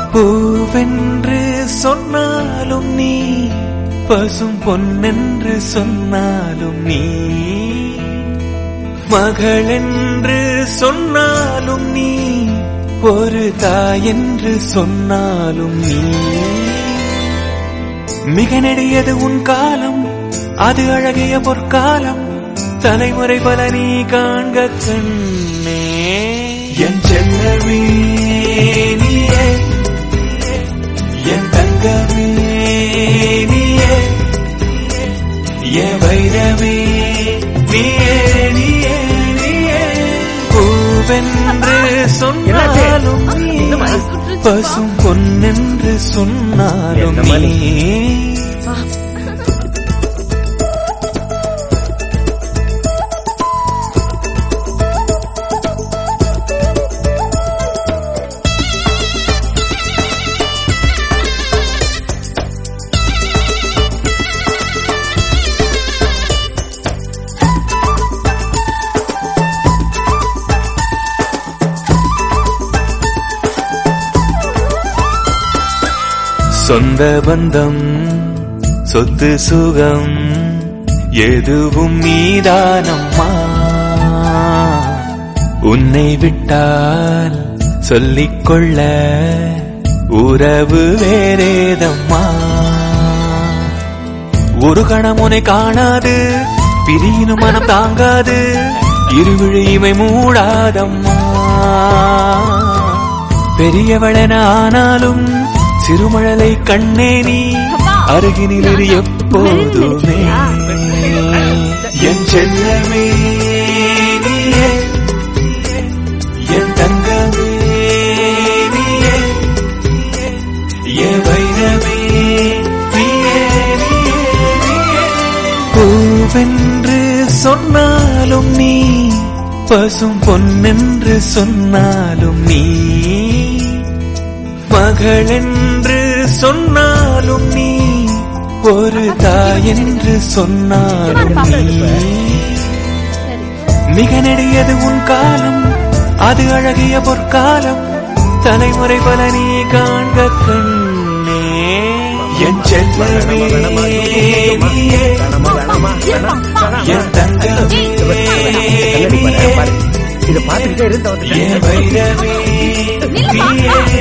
பூவென்று சொன்னாலும் நீ பசும் பொன்னென்று சொன்னாலும் நீ மகளென்று சொன்னாலும் நீ ஒரு தாயென்று சொன்னாலும் நீ மிக நெடியது உன் காலம் அது அழகிய பொற்காலம் தலைமுறை பல நீ காண்க கண்ணே என் செல்லவே நீயே என் தங்கமே நீயே என் வைரமே நீயே நீயே நீயே பூவென்று சொன்னாலும் நீ பசும் பொன்னென்று சொன்னாலும் என்னம்மா நீ சொந்த பந்தம் சொத்து சுகம் எதுவும் நீதானம்மா உன்னை விட்டால் சொல்லிக்கொள்ள உறவு வேறேதம்மா ஒரு கணம் உன்னை காணாது பிரியினும் மனம் தாங்காது இருவிழி இமை மூடாதம்மா பெரியவளென ஆனாலும் சிறுமழலை கண்ணே நீ அருகினில் இரு எப்போதுமே என் செல்லமே நீயே என் தங்கமே நீயே என் வைரமே நீயே நீயே நீயே பூவென்று சொன்னாலும் நீ பசும் பொன்னென்று சொன்னாலும் நீ மகளென்று சொன்னாலும் நீ ஒரு தாயென்று சொன்னாலும் நீ மிக நெடியது உன் காலம் அது அழகிய பொற்காலம் தலைமுறை பல நீ காண்க கண்ணே என் செல்லமே நீயே என் தங்கமே நீயே இதை பார்த்துக்கிட்டே இருந்தா என் வைரமே நீயே